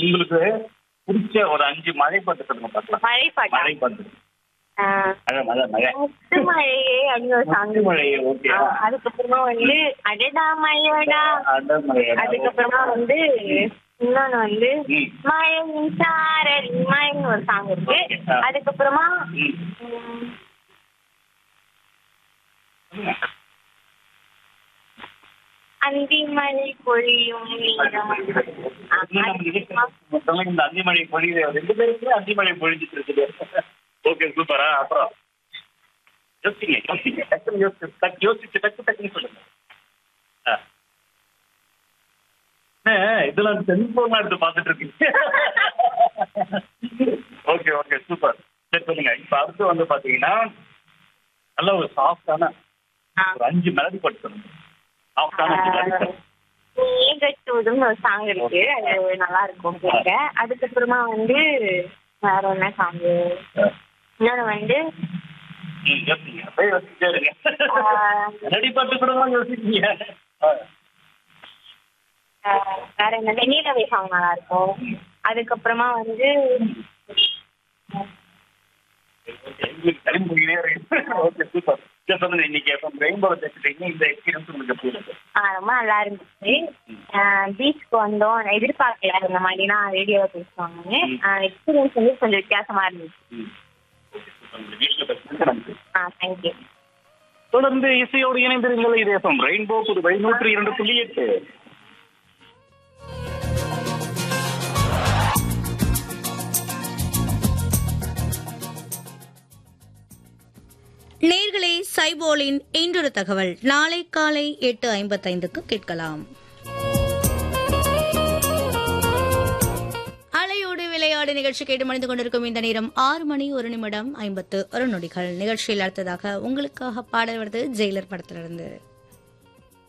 உங்களுக்கு பிடிச்ச ஒரு அஞ்சு மழை பாட்டு சொல்லுங்க பார்க்கலாம் மழை பாட்டா மழை பாட்டு ஆ, மழை மழை மழை முத்து மழையே அப்படின்னு ஒரு சாங் முத்து மழையே, okay. அதுக்கப்புறமா வந்து அடடா மழையோடா அட மழை அதுக்கப்புறமா வந்து இன்னொன்னு வந்து ம். மழையின் சாரல் மழைன்னு ஒரு சாங் இருக்கு Okay, ஆ. அதுக்கப்புறமா ம். ம், சொல்லுங்க. அந்தி மழை பொழியும் நேரம் ஆ, இன்னும் நம்ம நிகழ்ச்சி அதுக்கப்புறமா மொத்தமா இந்த அந்தி மழை பொழியுது ரெண்டு பேருக்குமே அந்தி மழை பொழிஞ்சிட்டு இருக்குது ஓகே சூப்பரா அப்புறம் யோசிங்க யோசிங்க டக்குன்னு யோசிச்சு டக்கு யோசிச்சு டக்கு டக்குன்னு சொல்லுங்க ஆ. என்ன, இதெல்லாம் செல்போன் எடுத்து பார்த்துட்டு இருக்கீங்க ஓகே ஓகே சூப்பர் சரி சொல்லுங்க இப்ப அடுத்து வந்து பாத்தீங்கன்னா நல்ல ஒரு சாஃப்டான ஆ. ஒரு அஞ்சு மெலடி பாட்டு சொல்லுங்க சாஃப்டான அஞ்சு மெலடி பாட்டு மேகத்தூதுன்னு ஒரு சாங் இருக்கு அது நல்லா இருக்கும் கேட்க அதுக்கப்புறமா வந்து வேற என்ன சாங் இன்னொன்னு வந்து ம், யோசிங்க அப்படியே யோசிச்சுட்டே இருங்க ஆ. ரெடி பாட்டு கூட யோசிக்கீங்க ஆஹ் வேற என்ன வெண்ணிலவை சாங் நல்லா இருக்கும் அதுக்கப்புறமா வந்து எங்களுக்கு டைம் முடியவே ஓகே சூப்பர் சரி சொல்லுங்க இன்னைக்கு எப்போ ரெயின்போ வச்சுட்டீங்க இந்த எக்ஸ்பீரியன்ஸ் உங்களுக்கு எப்படி இருக்கு ஆஹ் ரொம்ப நல்லா இருந்துச்சு பீச்சுக்கு வந்தோம் நான் எதிர்பார்க்கல இந்த மாதிரிலாம் ரேடியோவை பேசுவாங்க எக்ஸ்பீரியன்ஸ் வந்து கொஞ்சம் வித்தியாசமா இருந்துச்சு ம். ஓகே சூப்பர் உங்க வீட்டில் பேசுறது நன்றி ஆ தேங்க்யூ தொடர்ந்து இசையோடு இணைந்திருங்கள் இது எஃப்எம் ரெயின்போ புதுவை நூற்றி இரண்டு புள்ளி எட்டு நேர்களே சைபோலின் இன்றொரு தகவல் நாளை காலை எட்டு ஐம்பத்தைந்துக்கு கேட்கலாம் அலையோடு விளையாடு நிகழ்ச்சி கேட்டு மணிந்து கொண்டிருக்கும் இந்த நேரம் ஆறு மணி ஒரு நிமிடம் ஐம்பத்து ஒரு நொடிகள் நிகழ்ச்சியில் அடுத்ததாக உங்களுக்காக பாடல் வருது ஜெயிலர் படத்திலிருந்து